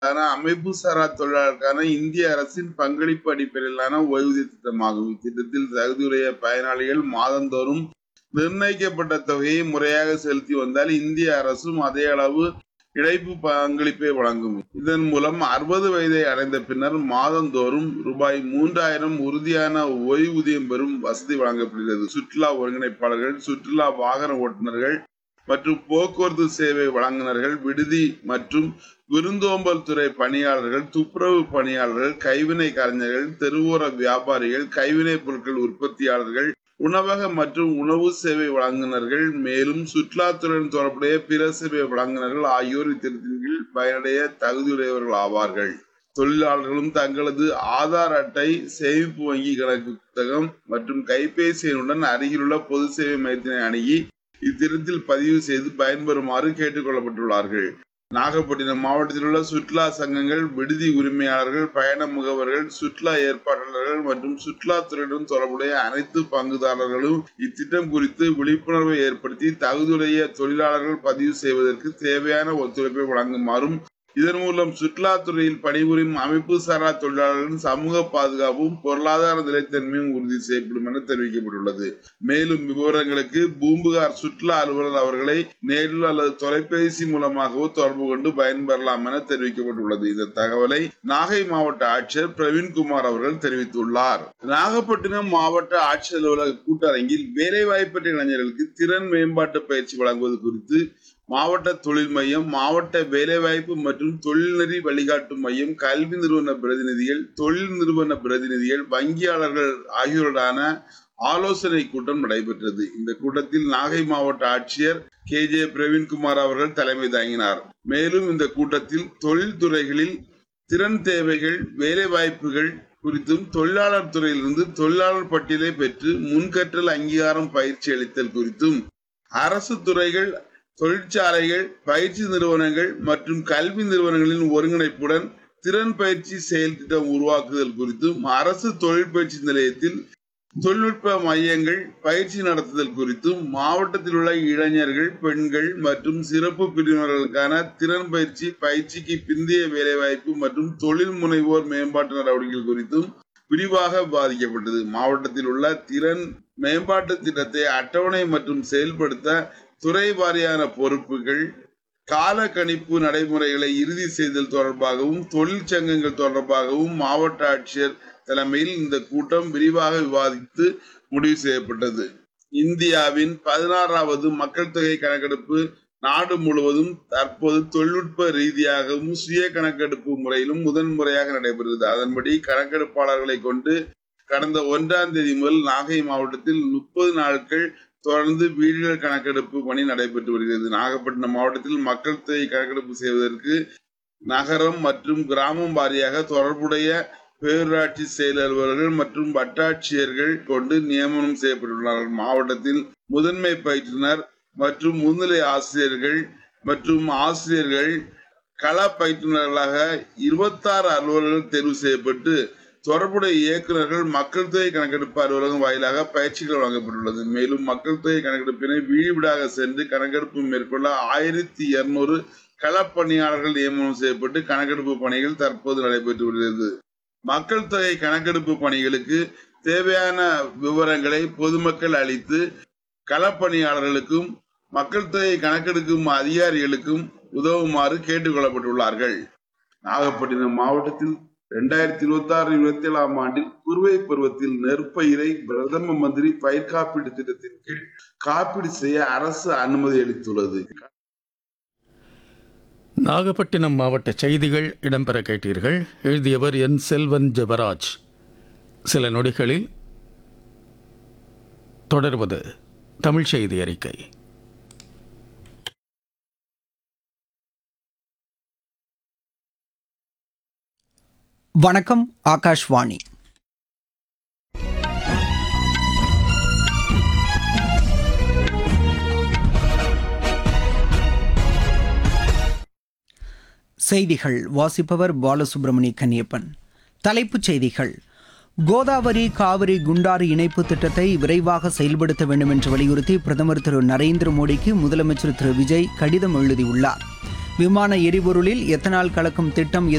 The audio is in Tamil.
தொழிலாளர்களுக்கான அமைப்பு சாரா தொழிலாளர்களுக்கான இந்திய அரசின் பங்களிப்பு அடிப்படையிலான ஓய்வூதிய திட்டமாகும் இத்திட்டத்தில் தகுதியுடைய பயனாளிகள் மாதந்தோறும் நிர்ணயிக்கப்பட்ட தொகையை முறையாக செலுத்தி வந்தால் இந்திய அரசும் அதே அளவு இழைப்பு பங்களிப்பை வழங்கும் இதன் மூலம் அறுபது வயதை அடைந்த பின்னர் மாதந்தோறும் ரூபாய் மூன்றாயிரம் உறுதியான ஓய்வூதியம் பெறும் வசதி வழங்கப்படுகிறது சுற்றுலா ஒருங்கிணைப்பாளர்கள் சுற்றுலா வாகன ஓட்டுநர்கள் மற்றும் போக்குவரத்து சேவை வழங்குனர்கள் விடுதி மற்றும் விருந்தோம்பல் துறை பணியாளர்கள் துப்புரவு பணியாளர்கள் கைவினை கலைஞர்கள் தெருவோர வியாபாரிகள் கைவினை பொருட்கள் உற்பத்தியாளர்கள் உணவக மற்றும் உணவு சேவை வழங்குனர்கள் மேலும் சுற்றுலாத்துறையுடன் தொடர்புடைய பிற சேவை வழங்குனர்கள் ஆகியோர் இத்திட்டத்தின் கீழ் பயனடைய தகுதியுடையவர்கள் ஆவார்கள் தொழிலாளர்களும் தங்களது ஆதார் அட்டை சேமிப்பு வங்கி கணக்கு புத்தகம் மற்றும் கைபேசி எண்ணுடன் அருகிலுள்ள பொது சேவை மையத்தினை அணுகி இத்திட்டத்தில் பதிவு செய்து பயன்பெறுமாறு கேட்டுக் கொள்ளப்பட்டுள்ளார்கள் நாகப்பட்டினம் மாவட்டத்தில் உள்ள சுற்றுலா சங்கங்கள் விடுதி உரிமையாளர்கள் பயண முகவர்கள் சுற்றுலா ஏற்பாட்டாளர்கள் மற்றும் சுற்றுலாத்துறையுடன் தொடர்புடைய அனைத்து பங்குதாரர்களும் இத்திட்டம் குறித்து விழிப்புணர்வை ஏற்படுத்தி தகுதியுடைய தொழிலாளர்கள் பதிவு செய்வதற்கு தேவையான ஒத்துழைப்பை வழங்குமாறும் இதன் மூலம் சுற்றுலாத்துறையில் பணிபுரியும் அமைப்பு சாரா தொழிலாளர்களின் சமூக பாதுகாப்பும் பொருளாதார நிலைத்தன்மையும் உறுதி செய்யப்படும் என தெரிவிக்கப்பட்டுள்ளது மேலும் விவரங்களுக்கு பூம்புகார் சுற்றுலா அலுவலர் அவர்களை நேரில் அல்லது தொலைபேசி மூலமாகவோ தொடர்பு கொண்டு பயன்பெறலாம் என தெரிவிக்கப்பட்டுள்ளது இந்த தகவலை நாகை மாவட்ட ஆட்சியர் பிரவீன்குமார் அவர்கள் தெரிவித்துள்ளார் நாகப்பட்டினம் மாவட்ட ஆட்சியர் அலுவலக கூட்டரங்கில் வேலைவாய்ப்பற்ற இளைஞர்களுக்கு திறன் மேம்பாட்டு பயிற்சி வழங்குவது குறித்து மாவட்ட தொழில் மையம் மாவட்ட வேலைவாய்ப்பு மற்றும் தொழில்நெறி வழிகாட்டும் மையம் கல்வி நிறுவன பிரதிநிதிகள் தொழில் நிறுவன பிரதிநிதிகள் வங்கியாளர்கள் ஆகியோருடான ஆலோசனை கூட்டம் நடைபெற்றது இந்த கூட்டத்தில் நாகை மாவட்ட ஆட்சியர் கே ஜே பிரவீன்குமார் அவர்கள் தலைமை தாங்கினார் மேலும் இந்த கூட்டத்தில் தொழில்துறைகளில் திறன் தேவைகள் வேலை வாய்ப்புகள் குறித்தும் தொழிலாளர் துறையிலிருந்து தொழிலாளர் பட்டியலை பெற்று முன்கற்றல் அங்கீகாரம் பயிற்சி அளித்தல் குறித்தும் அரசு துறைகள் தொழிற்சாலைகள் பயிற்சி நிறுவனங்கள் மற்றும் கல்வி நிறுவனங்களின் ஒருங்கிணைப்புடன் திறன் பயிற்சி செயல் திட்டம் உருவாக்குதல் குறித்தும் அரசு தொழில் பயிற்சி நிலையத்தில் தொழில்நுட்ப மையங்கள் பயிற்சி நடத்துதல் குறித்தும் மாவட்டத்தில் உள்ள இளைஞர்கள் பெண்கள் மற்றும் சிறப்பு பிரிவினர்களுக்கான திறன் பயிற்சி பயிற்சிக்கு பிந்தைய வேலைவாய்ப்பு மற்றும் தொழில் முனைவோர் மேம்பாட்டு நடவடிக்கைகள் குறித்தும் விரிவாக விவாதிக்கப்பட்டது மாவட்டத்தில் உள்ள திறன் மேம்பாட்டு திட்டத்தை அட்டவணை மற்றும் செயல்படுத்த துறை வாரியான பொறுப்புகள் கால கணிப்பு நடைமுறைகளை இறுதி செய்தல் தொடர்பாகவும் தொழிற்சங்கங்கள் தொடர்பாகவும் மாவட்ட ஆட்சியர் தலைமையில் இந்த கூட்டம் விரிவாக விவாதித்து முடிவு செய்யப்பட்டது இந்தியாவின் பதினாறாவது மக்கள் தொகை கணக்கெடுப்பு நாடு முழுவதும் தற்போது தொழில்நுட்ப ரீதியாகவும் சுய கணக்கெடுப்பு முறையிலும் முதன்முறையாக நடைபெறுகிறது அதன்படி கணக்கெடுப்பாளர்களை கொண்டு கடந்த ஒன்றாம் தேதி முதல் நாகை மாவட்டத்தில் முப்பது நாட்கள் தொடர்ந்து வீடுகள் கணக்கெடுப்பு பணி நடைபெற்று வருகிறது நாகப்பட்டினம் மாவட்டத்தில் மக்கள் தொகை கணக்கெடுப்பு செய்வதற்கு நகரம் மற்றும் கிராமம் வாரியாக தொடர்புடைய பேரூராட்சி செயல் அலுவலர்கள் மற்றும் வட்டாட்சியர்கள் கொண்டு நியமனம் செய்யப்பட்டுள்ளனர் மாவட்டத்தில் முதன்மை பயிற்றுனர் மற்றும் முன்னிலை ஆசிரியர்கள் மற்றும் ஆசிரியர்கள் கள பயிற்றுனர்களாக இருபத்தாறு அலுவலர்கள் தேர்வு செய்யப்பட்டு தொடர்புடைய இயக்குநர்கள் மக்கள் தொகை கணக்கெடுப்பு அலுவலகம் வாயிலாக பயிற்சிகள் வழங்கப்பட்டுள்ளது மேலும் மக்கள் தொகை கணக்கெடுப்பினை வீடு வீடாக சென்று கணக்கெடுப்பு மேற்கொள்ள ஆயிரத்தி இருநூறு களப்பணியாளர்கள் நியமனம் செய்யப்பட்டு கணக்கெடுப்பு பணிகள் தற்போது நடைபெற்று வருகிறது மக்கள் தொகை கணக்கெடுப்பு பணிகளுக்கு தேவையான விவரங்களை பொதுமக்கள் அளித்து களப்பணியாளர்களுக்கும் மக்கள் தொகை கணக்கெடுக்கும் அதிகாரிகளுக்கும் உதவுமாறு கேட்டுக்கொள்ளப்பட்டுள்ளார்கள் நாகப்பட்டினம் மாவட்டத்தில் இரண்டாயிரத்தி இருபத்தி ஆறு இருபத்தி ஏழாம் ஆண்டில் குறுவை பருவத்தில் நெற்பயிரை பிரதம மந்திரி பயிர் காப்பீடு திட்டத்தின் கீழ் காப்பீடு செய்ய அரசு அனுமதி அளித்துள்ளது நாகப்பட்டினம் மாவட்ட செய்திகள் இடம்பெற கேட்டீர்கள் எழுதியவர் என் செல்வன் ஜெபராஜ் சில நொடிகளில் தொடர்வது தமிழ் செய்தி அறிக்கை வணக்கம் ஆகாஷ்வாணி செய்திகள் வாசிப்பவர் பாலசுப்ரமணிய கன்னியப்பன் தலைப்புச் செய்திகள் கோதாவரி காவிரி குண்டாறு இணைப்பு திட்டத்தை விரைவாக செயல்படுத்த வேண்டும் என்று வலியுறுத்தி பிரதமர் திரு நரேந்திர மோடிக்கு முதலமைச்சர் திரு விஜய் கடிதம் எழுதியுள்ளார் விமான எரிபொருளில் எத்தனால் கலக்கும் திட்டம்